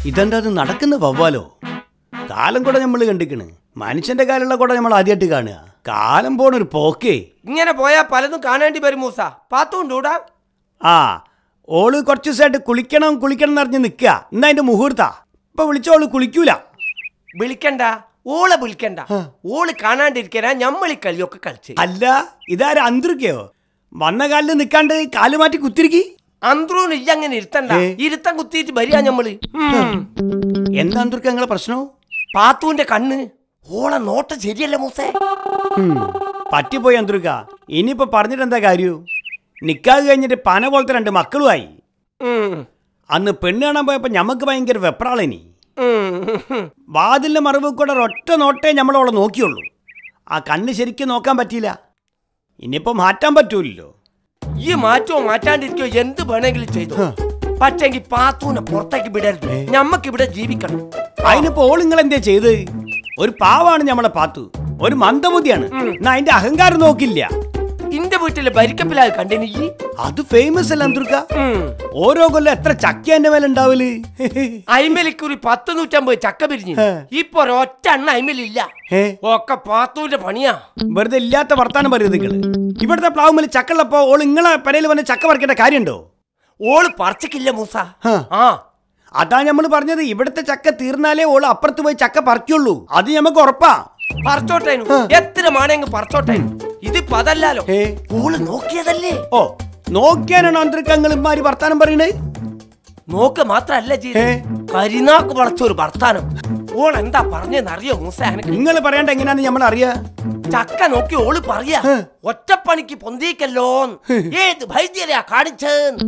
ഇതെന്താ അത് നടക്കുന്ന വവ്വാലോ കാലം കൂടെ നമ്മൾ കണ്ടിക്കണ് മനുഷ്യന്റെ കാലുള്ള കൂടെ നമ്മൾ ആദ്യമായിട്ട് കാണുക കാലം പോണൊരു പോക്കേ ഇങ്ങനെ പോയാ പലതും കാണേണ്ടി വരും മൂസ പാത്തുകൊണ്ടൂടാ ആ ഓള് കുറച്ച് ദിവസമായിട്ട് കുളിക്കണം കുളിക്കണം എന്ന് അറിഞ്ഞ് നിൽക്കുക എന്നാ അതിന്റെ മുഹൂർത്ത ഇപ്പൊ വിളിച്ചോള് കുളിക്കൂല വിളിക്കണ്ട ഓളെ വിളിക്കണ്ട ഓള് കാണാണ്ടിരിക്കാനാ ഞമ്മളി കളിയൊക്കെ കളിച്ച് അല്ല ഇതാരും അന്തരിക്കയോ വന്ന കാലിൽ നിൽക്കാണ്ട് കാല് മാറ്റി കുത്തിരിക്കി അന്ത്രൂന് ഇല്ല അങ്ങനെ ഇരുത്തണ്ട ഏ? ഇരുത്തം കുത്തിയിട്ട് വരിക ഞമ്മള് ഉം. എന്താ അന്തരിക്ക നിങ്ങളെ പ്രശ്നം പാത്തുവിന്റെ കണ്ണ് ഓളെ നോട്ടം ശരിയല്ല മൂസേ ഉം. പറ്റിപ്പോയി അന്തരിക്ക ഇനിയിപ്പോ പറഞ്ഞിട്ട് എന്താ കാര്യു നിക്കാതെ കഴിഞ്ഞിട്ട് പന പോലത്തെ രണ്ട് മക്കളുമായി ഉം. അന്ന് പെണ്ണ് കാണാൻ പോയപ്പോ ഞമ്മക്ക് ഭയങ്കര വെപ്രാളനി ഉം. വാതിലിന്റെ മറവ് കൂടെ ഒരൊറ്റ നോട്ടേ നമ്മളവളെ നോക്കിയുള്ളൂ ആ കണ്ണ് ശരിക്കും നോക്കാൻ പറ്റിയില്ല ഇനിയിപ്പോ മാറ്റാൻ പറ്റൂലല്ലോ ഈ മാറ്റോ മാറ്റാണ്ടിരിക്കോ എന്ത് വേണമെങ്കിലും ചെയ്തു പക്ഷെങ്കിൽ പാത്തൂനെ പുറത്തേക്ക് വിടരുത് ഞമ്മക്ക് ഇവിടെ ജീവിക്കണം അതിനിപ്പോ ഓൾ നിങ്ങൾ എന്തേ ചെയ്ത് ഒരു പാവാണ് നമ്മളെ പാത്തു ഒരു മന്ദബുദ്ധിയാണ് എന്നാ അതിന്റെ അഹങ്കാരം നോക്കില്ല ഇന്റെ വീട്ടില് ഭരിക്കപ്പിലായി കണ്ടിനി ഈ അത് ഫേമസ് അല്ല അന്തർക്ക ഉം. ഓരോ കൊല്ലം എത്ര ചക്ക എന്റെ മേലെ ഉണ്ടാവല് അയിമലിക്കുറി പത്ത് നൂറ്റമ്പത് ചക്ക പിരിഞ്ഞു ഹേ. ഇപ്പൊ ഒരൊറ്റ എണ്ണ അയിമലില്ല ഏ ഒക്കെ പാത്തൂന്റെ പണിയാ വെറുതെ ഇല്ലാത്ത വർത്താനം പറയരുത് നിങ്ങള് ഇവിടുത്തെ പ്ലാവുമ്മൽ ചക്കുള്ളപ്പോ ഓൾ നിങ്ങളെ പെരയിൽ വന്ന് ചക്ക പറിക്കേണ്ട കാര്യമുണ്ടോ ഓള് പറിച്ചിക്കില്ല മൂസ ഹ. ആ അതാ നമ്മൾ പറഞ്ഞത് ഇവിടുത്തെ ചക്ക തീർന്നാലേ ഓൾ അപ്പുറത്ത് പോയി ചക്ക പറിക്കുള്ളൂ അത് നമുക്ക് ഉറപ്പാ പറിച്ചോട്ടേനു എത്ര മാണെങ്ക് പറിച്ചോട്ടേനു ഇതിപ്പോ അതല്ലാലോ ഏ. ഓള് നോക്കിയതല്ലേ ഓ നോക്കിയാനാണോ അന്തരിക്കങ്ങൾ ഇമാരി വർത്താനം പറയണേ നോക്ക് മാത്രല്ല ചെയ്ത് ഏ. കരിനാക്ക് വളച്ച ഒരു വർത്താനം ഓൾ എന്താ പറഞ്ഞെന്നറിയോ മൂസ എനക്ക് നിങ്ങൾ പറയണ്ട എങ്ങനെയാന്ന് നമ്മൾ അറിയാ ചക്ക നോക്കി ഓള് പറയാ ഹ്. ഒറ്റപ്പണിക്ക് പൊന്തിക്കല്ലോ ഏത് വൈദ്യരെയാ കാണിച്ചേന്ന്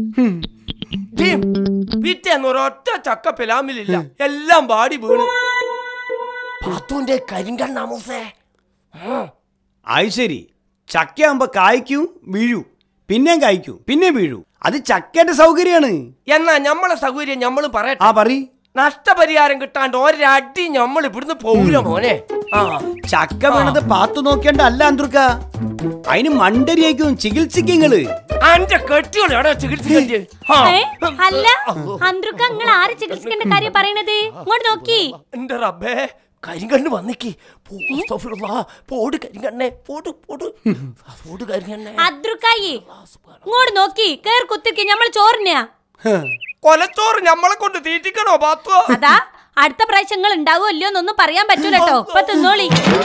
ടീം, പിറ്റേന്ന് ഒരൊറ്റ ചക്ക പിലാമിലില്ല എല്ലാം വാടി വീണു പാത്തുന്റെ കരിങ്കണ്ണ മൂസേ ഉം. അത് ശരി ചക്കയാകുമ്പോ കായ്ക്കും വീഴൂ പിന്നെയും കായ്ക്കും പിന്നെ വീഴൂ അത് ചക്കേന്റെ സൗകര്യമാണ് എന്നാ ഞമ്മളെ സൗകര്യം ഞമ്മളും പറയട്ടെ ആ പറ നഷ്ടപരിഹാരം കിട്ടാണ്ട് ഒരടി ഞമ്മൾ ഇവിടുന്ന് പോകൂല മോനെ ആ ചക്ക വീണത് പാത്തു നോക്കേണ്ട അല്ല അന്തർക്ക അതിന് മണ്ടരിയായിരിക്കും ചികിത്സിക്കങ്ങള് അന്റെ കെട്ടിയോളെ എവിടെ ചികിത്സിക്കണ്ടേ ആ. ഏ? അല്ല അന്ത്രുക്ക നിങ്ങൾ ആര് ചികിത്സിക്കേണ്ട കാര്യം പറയണത് ഇങ്ങോട്ട് നോക്കി എന്റെ റബ്ബേ കരിങ്കണ്ണ് വന്നിക്ക് പോ, അസ്തഗ്ഫിറുല്ലാ. പോട് കരിങ്കണ്ണേ പോട് പോട് പോട് കരിങ്കണ്ണേ അദ്രുക്കായി ഇങ്ങോട്ട് നോക്കി കേർ കുത്തിക്ക് നമ്മൾ ചോറിനാ ഹ്. കൊലച്ചോറ് ഞമ്മളെ കൊണ്ട് തീറ്റിക്കണോ പാത്തോ അതാ അടുത്ത പ്രാവശ്യം നിങ്ങൾ ഉണ്ടാവോ ഇല്ലയോ എന്നൊന്നും പറയാൻ പറ്റൂല കേട്ടോ ഇപ്പൊ തിന്നോളി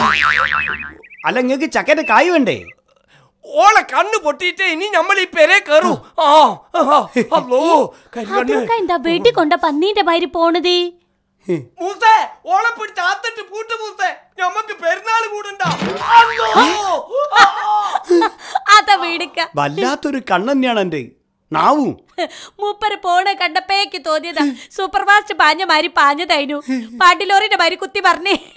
അല്ല നിങ്ങക്ക് ചക്കേന്റെ കായ് വേണ്ടേ ഓളെ കണ്ണ് പൊട്ടിയിട്ട് ഇനി നമ്മൾ ഈ പെരെ കേറൂ ആ ആ, അല്ലോ കരിങ്കണ്ണ് അദ്രുക്ക എന്താ വീട്ടിൽ കൊണ്ട പന്നീന്റെ മാതിരി പോണത് മൂസേ ഓളെ പിടിച്ച് ആത്തിട്ട് പൂട്ട് മൂസേ ഞമ്മക്ക് പെരുന്നാള് കൂടണ്ട അല്ലോ ആ, ആ. അതാ വീടിക്ക വല്ലാത്തൊരു കണ്ണെന്നെയാണ് എന്റെ നാവും മൂപ്പര് പോണ കണ്ടപ്പേക്ക് തോന്നിയതാ സൂപ്പർ ഫാസ്റ്റ് പാഞ്ഞ മാതിരി പാഞ്ഞതായിരുന്നു പാട്ടിലോറിന്റെ മാതിരി കുത്തി പറഞ്ഞേ